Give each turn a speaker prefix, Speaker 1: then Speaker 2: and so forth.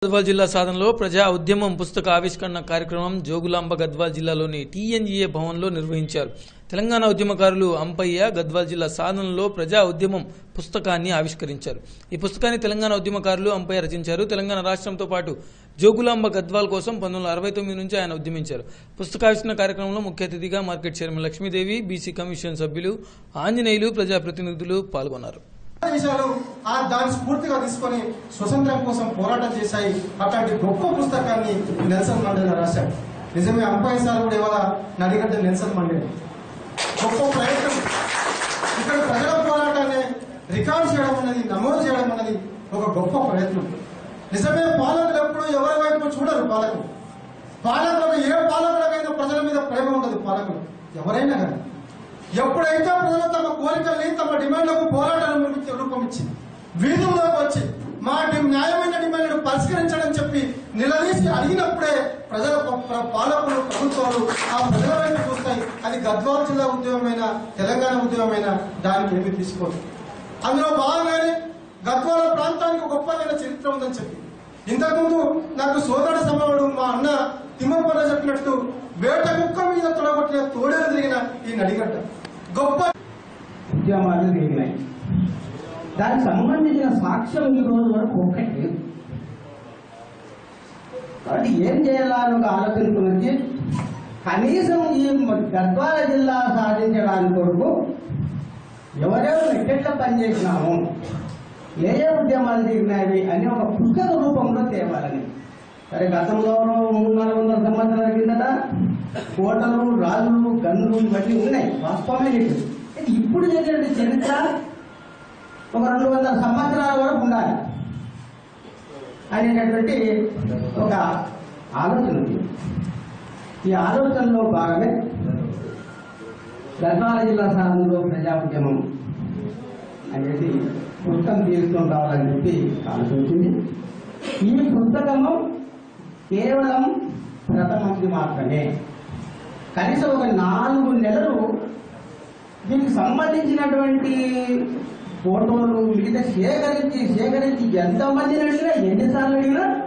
Speaker 1: గద్వాల్ జిల్లా సాధనలో ప్రజా ఉద్యమం పుస్తక ఆవిష్కరణ కార్యక్రమం జోగులాంబ గద్వాల్ జిల్లాలోని టీఎన్జీఏ భవన్లో నిర్వహించారు తెలంగాణ ఉద్యమకారులు అంపయ్య గద్వాల్ జిల్లా సాధనలో ప్రజా ఉద్యమం పుస్తకాన్ని ఆవిష్కరించారు ఈ పుస్తకాన్ని తెలంగాణ ఉద్యమకారులు అంపయ్య రచించారు తెలంగాణ రాష్ట్రంతో పాటు జోగులాంబ గద్వాల్ కోసం పంతొమ్మిది వందల అరవై తొమ్మిది నుంచి ఆయన ఉద్యమించారు పుస్తకావిష్కరణ కార్యక్రమంలో ముఖ్య అతిథిగా market chairman Lakshmidevi BC commission సభ్యులు ఆంజనేయులు ప్రజాప్రతినిధులు పాల్గొన్నారు
Speaker 2: దేశాలు ఆ దాని స్ఫూర్తిగా తీసుకొని స్వతంత్రం కోసం పోరాటం చేశాయి అట్లాంటి గొప్ప పుస్తకాన్ని నెల్సన్ మండేలా రాశాడు నిజమే అంపై సార్ కూడా ఇవాళ నడిగడ్డ నెల్సన్ మండేలా గొప్ప ప్రయత్నం ఇక్కడ ప్రజల పోరాటాన్ని రికార్డ్ చేయడం అన్నది నమోదు చేయడం అన్నది ఒక గొప్ప ప్రయత్నం నిజమే పాలకులు ఎప్పుడు ఎవరి వైపు చూడరు పాలకులు పాలకులకు ఏ పాలకులకైనా ప్రజల మీద ప్రేమ ఉండదు పాలకులు ఎవరైనా కానీ ఎప్పుడైతే ప్రజలు తమ కోరికల్ని తమ డిమాండ్లకు పోరాటాలను రూపమిచ్చి వీధుల్లోకి వచ్చి మా డి- న్యాయమైన డిమాండ్లను పరిష్కరించడం చెప్పి నిలదీసి అడిగినప్పుడే ప్రజల ప్ర- పాలకులు ప్రభుత్వాలు ఆ ప్రజల వైపు చూస్తాయి అది గద్వాల జిల్లా ఉద్యమమైన తెలంగాణ ఉద్యమమైన దానికి ఏమి తీసుకోదు అందులో భాగంగానే గద్వాల ప్రాంతానికి గొప్పదైన చరిత్ర ఉందని చెప్పి ఇంతకుముందు నాకు సోదరుడు సమవుడు మా అన్న తిమ్మపన్న చెప్పినట్టు వేట కుక్క మీద తొడగొట్టిన తోడేలు తిరిగిన ఈ నడిగడ్డ గొప్ప
Speaker 3: ఉద్యమాలు జరిగినాయి దానికి సంబంధించిన సాక్ష్యం ఈ రోజు వరకు ఒక్కటి లేదు కాబట్టి ఏం చేయాలని ఒక ఆలోచనకు వచ్చి కనీసం ఈ గద్వాల జిల్లా సాధించడానికి కొరకు ఎవరెవరు ఎట్టెట్లా పనిచేసినాము ఏ ఏ ఉద్యమాలు జరిగినాయి అని ఒక పుస్తక రూపంలో తేవాలని సరే గతంలో మూడు నాలుగు వందల సంవత్సరాల కిందట కోటలు రాజులు గన్నులు ఇవన్నీ ఉన్నాయి వాస్తవమే లేదు ఇది ఇప్పుడు జరిగిన చరిత్ర ఒక రెండు వందల సంవత్సరాల వరకు ఉండాలి అనేటటువంటి ఒక ఆలోచన ఉంది ఈ ఆలోచనలో భాగమే గద్వాల జిల్లా స్థానంలో ప్రజా ఉద్యమం అనేది పుస్తకం తీసుకొని రావాలని చెప్పి ఆలోచించింది ఈ పుస్తకము కేవలం ప్రథమంది మాత్రమే కనీసం ఒక నాలుగు నెలలు దీనికి సంబంధించినటువంటి ఫోటోలు మిగతా సేకరించి సేకరించి ఎంతమందిని అడిగినా ఎన్నిసార్లు అడిగినా